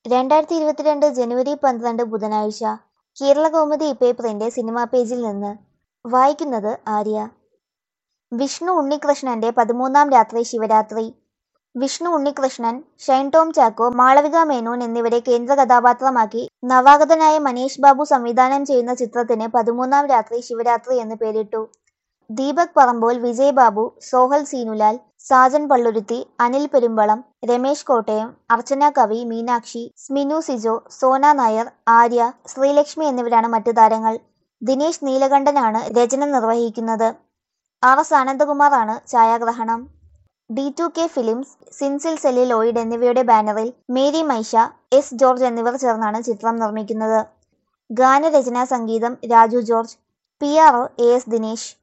രണ്ടായിരത്തി ഇരുപത്തിരണ്ട് ജനുവരി പന്ത്രണ്ട് ബുധനാഴ്ച കേരളകൗമുദി പേപ്പറിന്റെ സിനിമാ പേജിൽ നിന്ന് വായിക്കുന്നത് ആര്യ വിഷ്ണു ഉണ്ണികൃഷ്ണന്റെ പതിമൂന്നാം രാത്രി ശിവരാത്രി വിഷ്ണു ഉണ്ണികൃഷ്ണൻ ഷൈൻ ടോം ചാക്കോ മാളവിക മേനോൻ എന്നിവരെ കേന്ദ്ര കഥാപാത്രമാക്കി നവാഗതനായ മനീഷ് ബാബു സംവിധാനം ചെയ്യുന്ന ചിത്രത്തിന് പതിമൂന്നാം രാത്രി ശിവരാത്രി എന്ന് പേരിട്ടു ദീപക് പറമ്പോൽ വിജയ് ബാബു സോഹൽ സീനുലാൽ സാജൻ പള്ളുരുത്തി അനിൽ പെരുമ്പളം രമേശ് കോട്ടയം അർച്ചന കവി മീനാക്ഷി സ്മിനു സിജോ സോന നായർ ആര്യ ശ്രീലക്ഷ്മി എന്നിവരാണ് മറ്റു താരങ്ങൾ ദിനേശ് നീലകണ്ഠനാണ് രചന നിർവഹിക്കുന്നത് ആർ എസ് ആനന്ദകുമാറാണ് ഛായാഗ്രഹണം ഡി ടു കെ ഫിലിംസ് സിൻസിൽ സെല്ലിലോയിഡ് എന്നിവയുടെ ബാനറിൽ മേരി മൈഷ എസ് ജോർജ് എന്നിവർ ചേർന്നാണ് ചിത്രം നിർമ്മിക്കുന്നത് ഗാനരചനാ സംഗീതം Raju George P R O A S Dinesh